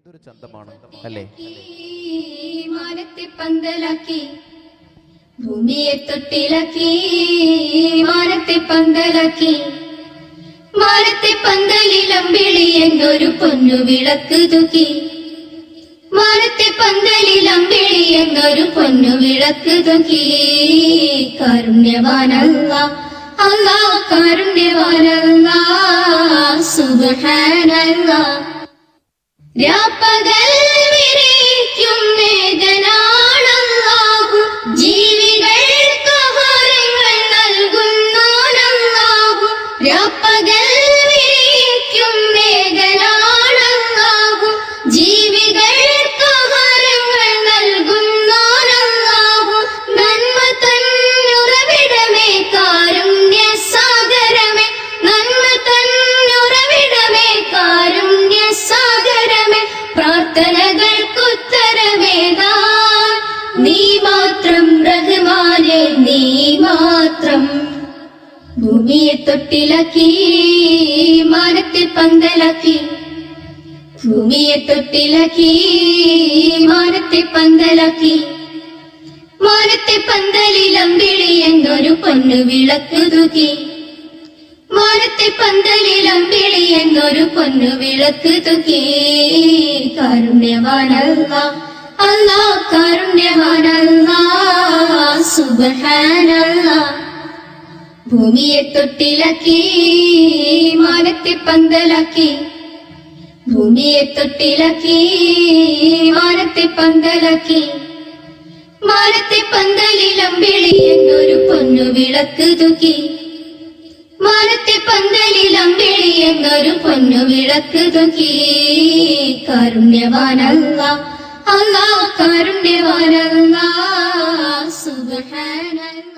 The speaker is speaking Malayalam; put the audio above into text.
എന്തൊരു ചന്തമാണ് അല്ലേ മാനത്തെ പന്തലാക്കി ഭൂമിയെ തൊട്ടിലാക്കി മാനത്തെ പന്തലാക്കി മാനത്തെ പന്തലിൽ അമ്പിളി എന്നൊരു പൊന്നു വിളക്ക് തൂക്കി മാനത്തെ പന്തലിൽ അമ്പിളി എന്നൊരു പൊന്നു വിളക്ക് തൂക്കി കാരുണ്യവാനല്ല അല്ലാ കാരുണ്യവാനല്ല സുബ്ഹാനല്ല രാപ്പകൽ വിരിക്കും വേദനാണല്ലാഹു ജീവികൾക്ക് ആഹാരങ്ങൾ നൽകുന്നോനല്ലാഹു രാപ്പകൽ വിരിക്കും വേദനാണല്ലാഹു ജീവികൾക്ക് ആഹാരങ്ങൾ നൽകുന്നോനല്ലാഹു നന്മ തന്നുറവിടമേ കാരുണ്യ സാഗരമേ നന്മ തന്നുറവിടമേ കാരുണ്യ സാഗരമേ പ്രാർത്ഥനകൾക്കുത്തരമേതാൻ നീ മാത്രം റഹ്മാനെ നീ മാത്രം ഭൂമിയെ തൊട്ടിലാക്കി മാനത്തെ പന്തലാക്കി ഭൂമിയെ തൊട്ടിലാക്കി മാനത്തെ പന്തലാക്കി മാനത്തെ പന്തലിൽ അമ്പിളി എന്നൊരു പൊന്നു വിളക്ക് തൂക്കി മാനത്തെ പന്തലിൽ അമ്പിളി എന്നൊരു പൊന്നു വിളക്ക് തൂക്കി കാരുണ്യവാനല്ല അല്ലാ കാരുണ്യവാനല്ല സുബ്ഹാനല്ല ഭൂമിയെ തൊട്ടിലാക്കി മാനത്തെ പന്തലാക്കി ഭൂമിയെ തൊട്ടിലാക്കി മാനത്തെ പന്തലാക്കി മാനത്തെ പന്തലിൽ അമ്പിളി എന്നൊരു പൊന്നു വിളക്ക് തൂക്കി മാനത്തെ പന്തലിൽ അമ്പിളി എന്നൊരു പൊന്നു വിളക്ക് തൂക്കി കാരുണ്യവാനല്ല അല്ലാ കാരുണ്യവാനല്ല സുബ്ഹാനല്ല